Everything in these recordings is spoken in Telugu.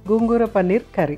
గోంగూర పన్నీర్ కర్రీ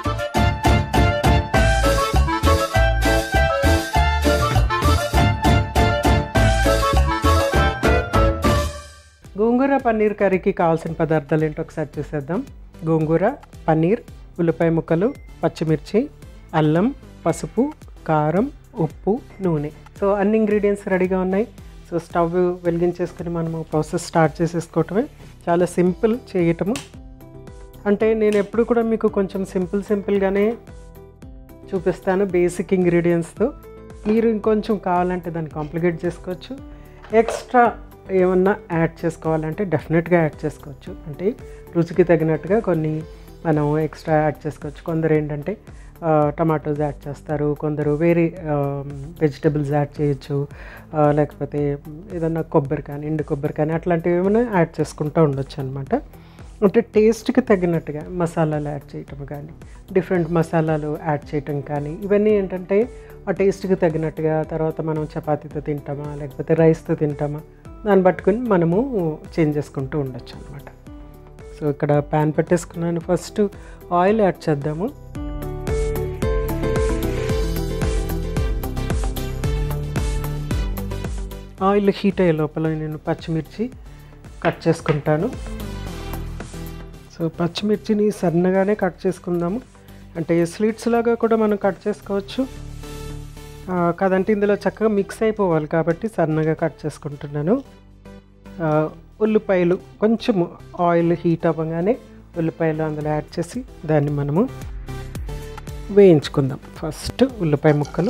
గోంగూర పన్నీర్ కర్రీకి కావాల్సిన పదార్థాలు ఏంటో ఒకసారి చూసేద్దాం గోంగూర పన్నీర్ ఉల్లిపాయ ముక్కలు పచ్చిమిర్చి అల్లం పసుపు కారం ఉప్పు నూనె సో అన్ని ఇంగ్రీడియంట్స్ రెడీగా ఉన్నాయి సో స్టవ్ వెలిగించేసుకుని మనము ప్రాసెస్ స్టార్ట్ చేసేసుకోవటమే చాలా సింపుల్ చేయటము అంటే నేను ఎప్పుడు కూడా మీకు కొంచెం సింపుల్ సింపుల్గానే చూపిస్తాను బేసిక్ ఇంగ్రీడియంట్స్తో మీరు ఇంకొంచెం కావాలంటే దాన్ని కాంప్లికేట్ చేసుకోవచ్చు ఎక్స్ట్రా ఏమన్నా యాడ్ చేసుకోవాలంటే డెఫినెట్గా యాడ్ చేసుకోవచ్చు అంటే రుచికి తగినట్టుగా కొన్ని మనం ఎక్స్ట్రా యాడ్ చేసుకోవచ్చు కొందరు ఏంటంటే టమాటోస్ యాడ్ చేస్తారు కొందరు వేరే వెజిటబుల్స్ యాడ్ చేయొచ్చు ఆ, లేకపోతే ఏదన్నా కొబ్బరి కానీ ఎండు కొబ్బరి కానీ అట్లాంటివి ఏమైనా యాడ్ చేసుకుంటూ ఉండొచ్చు అనమాట అంటే టేస్ట్కి తగినట్టుగా మసాలాలు యాడ్ చేయటం కానీ డిఫరెంట్ మసాలాలు యాడ్ చేయటం కానీ ఇవన్నీ ఏంటంటే ఆ టేస్ట్కి తగినట్టుగా తర్వాత మనం చపాతీతో తింటామా లేకపోతే రైస్తో తింటామా దాన్ని పట్టుకుని మనము చేంజ్ చేసుకుంటూ ఉండొచ్చు అనమాట సో ఇక్కడ ప్యాన్ పెట్టేసుకున్నాను ఫస్ట్ ఆయిల్ యాడ్ చేద్దాము ఆయిల్ హీట్ అయ్యే లోపల నేను పచ్చిమిర్చి కట్ చేసుకుంటాను సో పచ్చిమిర్చిని సన్నగానే కట్ చేసుకుందాము అంటే స్వీట్స్ లాగా కూడా మనం కట్ చేసుకోవచ్చు ఆ, కాదంటే ఇందులో చక్కగా మిక్స్ అయిపోవాలి కాబట్టి సన్నగా కట్ చేసుకుంటున్నాను ఆ, ఉల్లిపాయలు కొంచెం ఆయిల్ హీట్ అవ్వగానే ఉల్లిపాయలు అందులో యాడ్ చేసి దాన్ని మనము వేయించుకుందాం ఫస్ట్ ఉల్లిపాయ ముక్కలు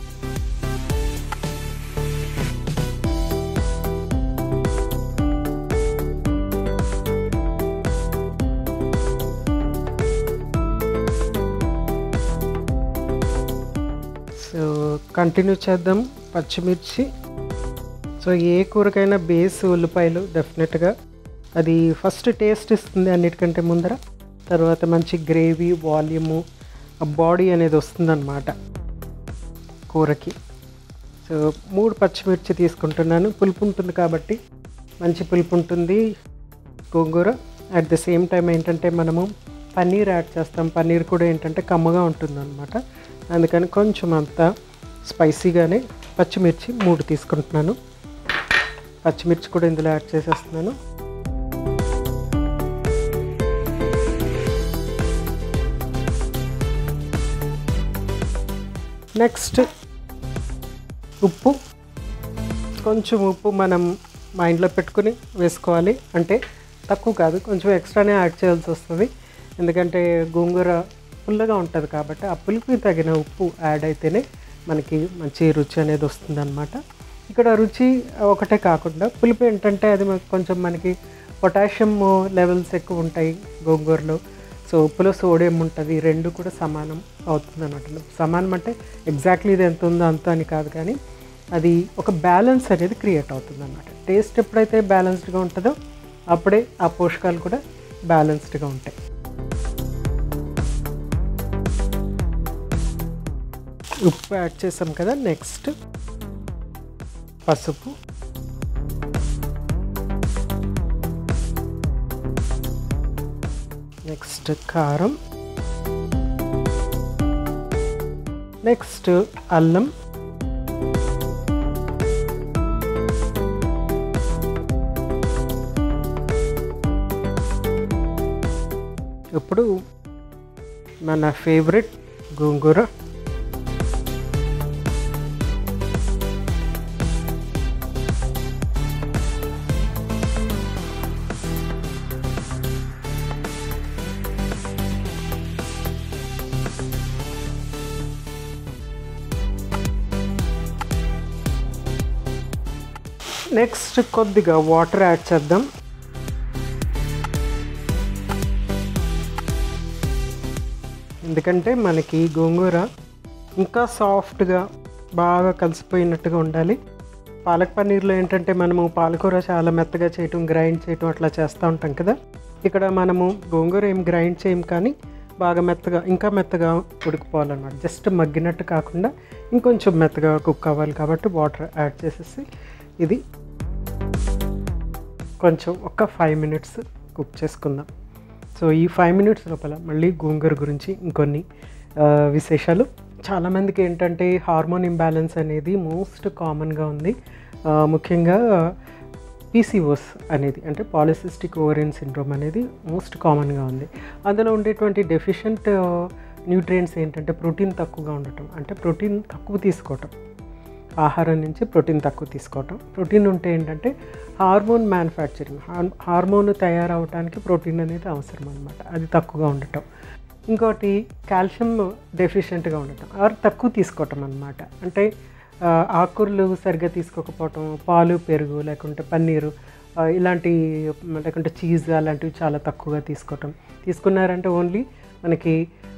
సో కంటిన్యూ చేద్దాం పచ్చిమిర్చి సో ఏ కూరకైనా బేస్ ఉల్లిపాయలు డెఫినెట్గా అది ఫస్ట్ టేస్ట్ ఇస్తుంది అన్నిటికంటే ముందర తర్వాత మంచి గ్రేవీ వాల్యూము బాడీ అనేది వస్తుందన్నమాట కూరకి సో మూడు పచ్చిమిర్చి తీసుకుంటున్నాను పులుపు ఉంటుంది కాబట్టి మంచి పులుపు ఉంటుంది గోంగూర అట్ ద సేమ్ టైం ఏంటంటే మనము పన్నీర్ యాడ్ చేస్తాం పన్నీర్ కూడా ఏంటంటే కమ్మగా ఉంటుందన్నమాట అందుకని కొంచెం అంత స్పైసీగానే పచ్చిమిర్చి మూడు తీసుకుంటున్నాను పచ్చిమిర్చి కూడా ఇందులో యాడ్ చేసేస్తున్నాను నెక్స్ట్ ఉప్పు కొంచెం ఉప్పు మనం మైండ్లో పెట్టుకుని వేసుకోవాలి అంటే తక్కువ కాదు కొంచెం ఎక్స్ట్రానే యాడ్ చేయాల్సి వస్తుంది ఎందుకంటే గోంగూర పుల్లగా ఉంటుంది కాబట్టి ఆ పులుపుకి తగిన ఉప్పు యాడ్ అయితేనే మనకి మంచి రుచి అనేది వస్తుందన్నమాట ఇక్కడ రుచి ఒకటే కాకుండా పులుపు ఏంటంటే అది మనకి కొంచెం మనకి పొటాషియం లెవెల్స్ ఎక్కువ ఉంటాయి గోంగూరలో సో ఉప్పులో సోడియం ఉంటుంది రెండు కూడా సమానం అవుతుంది అన్నమాట సమానం అంటే ఎగ్జాక్ట్లీ ఇది ఎంత ఉందో అంత అని కాదు కానీ అది ఒక బ్యాలెన్స్ అనేది క్రియేట్ అవుతుంది అనమాట టేస్ట్ ఎప్పుడైతే బ్యాలెన్స్డ్గా ఉంటుందో అప్పుడే ఆ పోషకాలు కూడా బ్యాలెన్స్డ్గా ఉంటాయి ఉప్పు యాడ్ చేసాం కదా నెక్స్ట్ పసుపు నెక్స్ట్ కారం నెక్స్ట్ అల్లం ఇప్పుడు మన ఫేవరెట్ గోంగూర నెక్స్ట్ కొద్దిగా వాటర్ యాడ్ చేద్దాం ఎందుకంటే మనకి గోంగూర ఇంకా సాఫ్ట్గా బాగా కలిసిపోయినట్టుగా ఉండాలి పాలక్ పన్నీర్లో ఏంటంటే మనము పాలకూర చాలా మెత్తగా చేయటం గ్రైండ్ చేయటం అట్లా చేస్తూ ఉంటాం కదా ఇక్కడ మనము గోంగూర ఏం గ్రైండ్ చేయం కానీ బాగా మెత్తగా ఇంకా మెత్తగా ఉడికిపోవాలన్నమాట జస్ట్ మగ్గినట్టు కాకుండా ఇంకొంచెం మెత్తగా కుక్ అవ్వాలి కాబట్టి వాటర్ యాడ్ చేసేసి ఇది కొంచెం ఒక ఫైవ్ మినిట్స్ కుక్ చేసుకుందాం సో ఈ ఫైవ్ మినిట్స్ లోపల మళ్ళీ గోంగూర గురించి ఇంకొన్ని ఆ, విశేషాలు చాలామందికి ఏంటంటే హార్మోన్ ఇంబ్యాలెన్స్ అనేది మోస్ట్ కామన్గా ఉంది ఆ, ముఖ్యంగా పీసీఓస్ అనేది అంటే పాలిసిస్టిక్ ఓవరియన్ సిండ్రోమ్ అనేది మోస్ట్ కామన్గా ఉంది అందులో ఉండేటువంటి డెఫిషియంట్ న్యూట్రియంట్స్ ఏంటంటే ప్రోటీన్ తక్కువగా ఉండటం అంటే ప్రోటీన్ తక్కువ తీసుకోవటం ఆహారం నుంచి ప్రోటీన్ తక్కువ తీసుకోవటం ప్రోటీన్ ఉంటే ఏంటంటే హార్మోన్ మ్యానుఫ్యాక్చరింగ్ హార్మోన్ తయారవడానికి ప్రోటీన్ అనేది అవసరం అనమాట అది తక్కువగా ఉండటం ఇంకోటి కాల్షియం డెఫిషియెంట్గా ఉండటం ఆర్ తక్కువ తీసుకోవటం అనమాట అంటే ఆ, ఆకుకూరలు సరిగ్గా తీసుకోకపోవటం పాలు పెరుగు లేకుంటే పన్నీరు ఆ, ఇలాంటి లేకుంటే చీజ్ అలాంటివి చాలా తక్కువగా తీసుకోవటం తీసుకున్నారంటే ఓన్లీ మనకి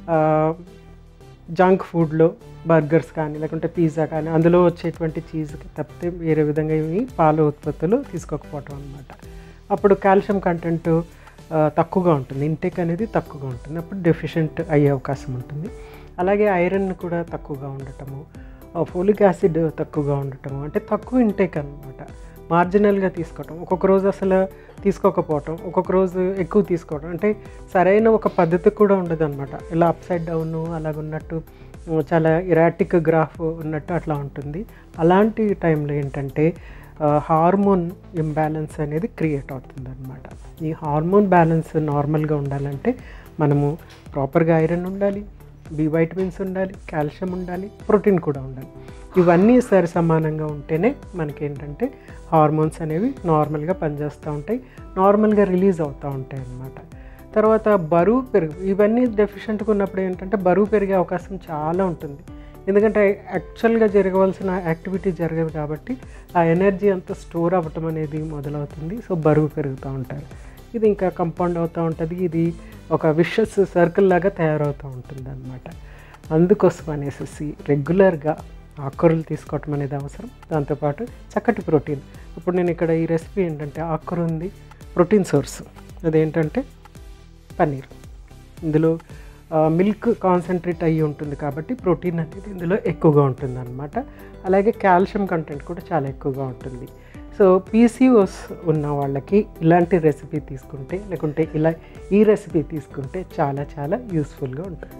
జంక్ ఫుడ్లో బర్గర్స్ కానీ లేకుంటే పిజ్జా కానీ అందులో వచ్చేటువంటి చీజ్ తప్పితే వేరే విధంగా ఇవి పాల ఉత్పత్తులు తీసుకోకపోవటం అనమాట అప్పుడు కాల్షియం కంటెంట్ తక్కువగా ఉంటుంది ఇంటేక్ అనేది తక్కువగా ఉంటుంది అప్పుడు డెఫిషియెంట్ అయ్యే అవకాశం ఉంటుంది అలాగే ఐరన్ కూడా తక్కువగా ఉండటము ఫోలిక్ యాసిడ్ తక్కువగా ఉండటము అంటే తక్కువ ఇంటేక్ అనమాట మార్జినల్గా తీసుకోవటం ఒక్కొక్క రోజు అసలు తీసుకోకపోవటం ఒక్కొక్క రోజు ఎక్కువ తీసుకోవడం అంటే సరైన ఒక పద్ధతి కూడా ఉండదు అనమాట ఇలా అప్ సైడ్ డౌన్ అలాగున్నట్టు ఉమ్, చాలా ఇరాటిక్ గ్రాఫ్ ఉన్నట్టు అట్లా ఉంటుంది అలాంటి టైంలో ఏంటంటే హార్మోన్ ఇంబ్యాలెన్స్ అనేది క్రియేట్ అవుతుంది అనమాట ఈ హార్మోన్ బ్యాలెన్స్ నార్మల్గా ఉండాలంటే మనము ప్రాపర్గా ఐరన్ ఉండాలి బి వైటమిన్స్ ఉండాలి కాల్షియం ఉండాలి ప్రోటీన్ కూడా ఉండాలి ఇవన్నీ సరి సమానంగా ఉంటేనే మనకేంటంటే హార్మోన్స్ అనేవి నార్మల్గా పనిచేస్తూ ఉంటాయి నార్మల్గా రిలీజ్ అవుతూ ఉంటాయి అన్నమాట తర్వాత బరువు పెరుగు ఇవన్నీ డెఫిషియెంట్గా ఉన్నప్పుడు ఏంటంటే బరువు పెరిగే అవకాశం చాలా ఉంటుంది ఎందుకంటే యాక్చువల్గా జరగవలసిన యాక్టివిటీ జరగదు కాబట్టి ఆ ఎనర్జీ అంతా స్టోర్ అవ్వటం అనేది మొదలవుతుంది సో బరువు పెరుగుతూ ఉంటారు ఇది ఇంకా కంపౌండ్ అవుతూ ఉంటుంది ఇది ఒక విషస్ సర్కిల్ లాగా తయారవుతూ ఉంటుంది అనమాట అందుకోసం అనేసి రెగ్యులర్గా ఆకుకూరలు తీసుకోవటం అనేది అవసరం దాంతోపాటు చక్కటి ప్రోటీన్ ఇప్పుడు నేను ఇక్కడ ఈ రెసిపీ ఏంటంటే ఆకుకూర ఉంది ప్రోటీన్ సోర్స్ అదేంటంటే పన్నీర్ ఇందులో మిల్క్ కాన్సన్ట్రేట్ అయ్యి ఉంటుంది కాబట్టి ప్రోటీన్ అనేది ఇందులో ఎక్కువగా ఉంటుంది అనమాట అలాగే కాల్షియం కంటెంట్ కూడా చాలా ఎక్కువగా ఉంటుంది సో పీసీఓస్ ఉన్న వాళ్ళకి ఇలాంటి రెసిపీ తీసుకుంటే లేకుంటే ఇలా ఈ రెసిపీ తీసుకుంటే చాలా చాలా యూస్ఫుల్గా ఉంటుంది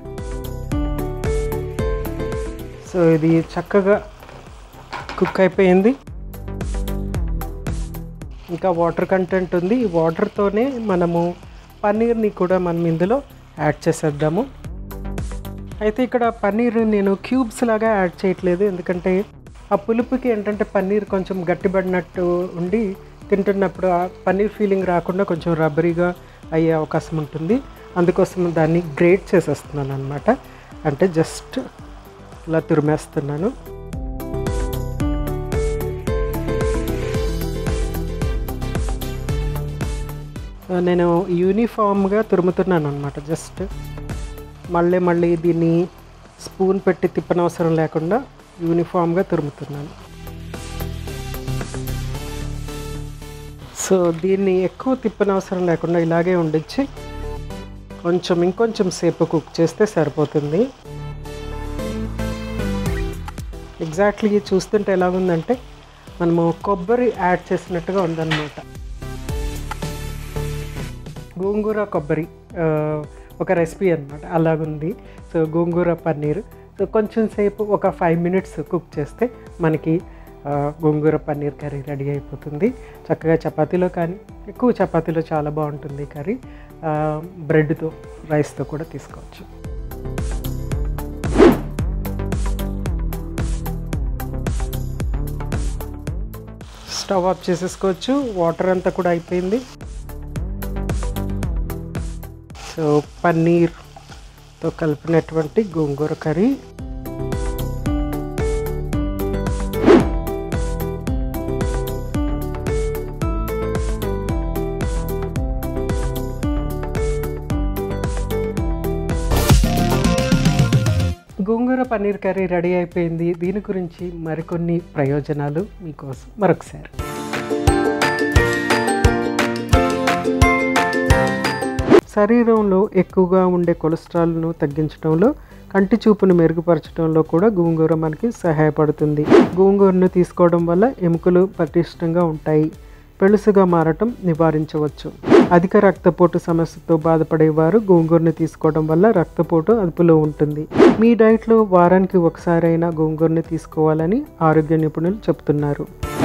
సో ఇది చక్కగా కుక్ అయిపోయింది ఇంకా వాటర్ కంటెంట్ ఉంది ఈ వాటర్తోనే మనము పన్నీర్ని కూడా మనం ఇందులో యాడ్ చేసేద్దాము అయితే ఇక్కడ పన్నీర్ నేను క్యూబ్స్ లాగా యాడ్ చేయట్లేదు ఎందుకంటే ఆ పులుపుకి ఏంటంటే పన్నీర్ కొంచెం గట్టిపడినట్టు ఉండి తింటున్నప్పుడు ఆ పన్నీర్ ఫీలింగ్ రాకుండా కొంచెం రబ్బరీగా అయ్యే అవకాశం ఉంటుంది అందుకోసం దాన్ని గ్రేట్ చేసేస్తున్నాను అనమాట అంటే జస్ట్ ఇలా తురిమేస్తున్నాను నేను యూనిఫామ్గా తురుముతున్నాను అనమాట జస్ట్ మళ్ళీ మళ్ళీ దీన్ని స్పూన్ పెట్టి తిప్పనవసరం లేకుండా యూనిఫామ్గా తురుముతున్నాను సో దీన్ని ఎక్కువ తిప్పనవసరం లేకుండా ఇలాగే ఉండించి కొంచెం ఇంకొంచెం సేపు కుక్ చేస్తే సరిపోతుంది ఎగ్జాక్ట్లీ చూస్తుంటే ఎలాగుందంటే మనము కొబ్బరి యాడ్ చేసినట్టుగా ఉందన్నమాట గోంగూర కొబ్బరి ఆ, ఒక రెసిపీ అనమాట అలాగుంది సో గోంగూర పన్నీర్ సో కొంచెం సేపు ఒక ఫైవ్ మినిట్స్ కుక్ చేస్తే మనకి ఆ, గోంగూర పన్నీర్ కర్రీ రెడీ అయిపోతుంది చక్కగా చపాతీలో కానీ ఎక్కువ చపాతీలో చాలా బాగుంటుంది కర్రీ ఆ, బ్రెడ్తో రైస్తో కూడా తీసుకోవచ్చు స్టవ్ ఆఫ్ చేసేసుకోవచ్చు వాటర్ అంతా కూడా అయిపోయింది సో పన్నీర్తో కలిపినటువంటి గోంగూర కర్రీ గోంగూర పన్నీర్ కర్రీ రెడీ అయిపోయింది దీని గురించి మరికొన్ని ప్రయోజనాలు మీకోసం మరొకసారి శరీరంలో ఎక్కువగా ఉండే కొలెస్ట్రాల్ను తగ్గించడంలో కంటి చూపును మెరుగుపరచడంలో కూడా గోంగూర మనకి సహాయపడుతుంది గోంగూరను తీసుకోవడం వల్ల ఎముకలు పటిష్టంగా ఉంటాయి పెళుసుగా మారటం నివారించవచ్చు అధిక రక్తపోటు సమస్యతో బాధపడేవారు గోంగూరని తీసుకోవడం వల్ల రక్తపోటు అదుపులో ఉంటుంది మీ డైట్లో వారానికి ఒకసారైనా గోంగూరని తీసుకోవాలని ఆరోగ్య నిపుణులు చెప్తున్నారు